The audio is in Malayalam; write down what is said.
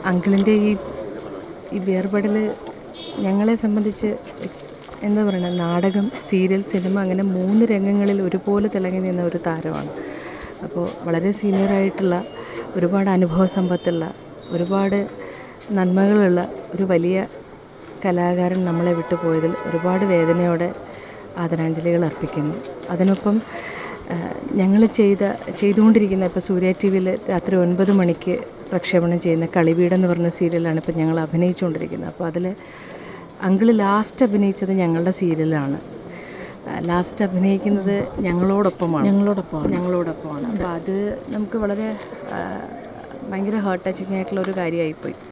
അങ്കിളിൻ്റെ ഈ ഈ വേർപെടൽ ഞങ്ങളെ സംബന്ധിച്ച് ഇറ്റ്സ് എന്താ പറയുക നാടകം സീരിയൽ സിനിമ അങ്ങനെ മൂന്ന് രംഗങ്ങളിൽ ഒരുപോലെ തിളങ്ങി നിന്ന ഒരു താരമാണ് അപ്പോൾ വളരെ സീനിയറായിട്ടുള്ള ഒരുപാട് അനുഭവ സമ്പത്തുള്ള ഒരുപാട് നന്മകളുള്ള ഒരു വലിയ കലാകാരൻ നമ്മളെ വിട്ടുപോയതിൽ ഒരുപാട് വേദനയോടെ ആദരാഞ്ജലികൾ അർപ്പിക്കുന്നു അതിനൊപ്പം ഞങ്ങൾ ചെയ്ത ചെയ്തുകൊണ്ടിരിക്കുന്ന ഇപ്പോൾ സൂര്യ ടി വിയിൽ രാത്രി ഒൻപത് മണിക്ക് പ്രക്ഷേപണം ചെയ്യുന്ന കളിവീട് എന്ന് പറഞ്ഞ സീരിയലാണ് ഇപ്പോൾ ഞങ്ങൾ അഭിനയിച്ചുകൊണ്ടിരിക്കുന്നത് അപ്പോൾ അതിൽ അങ്കിള് ലാസ്റ്റ് അഭിനയിച്ചത് ഞങ്ങളുടെ സീരിയലാണ് ലാസ്റ്റ് അഭിനയിക്കുന്നത് ഞങ്ങളോടൊപ്പമാണ് ഞങ്ങളോടൊപ്പം ഞങ്ങളോടൊപ്പമാണ് അപ്പോൾ അത് നമുക്ക് വളരെ ആ, ഭയങ്കര ഹേർട്ട് ടച്ചിങ് ആയിട്ടുള്ള ഒരു കാര്യമായിപ്പോയി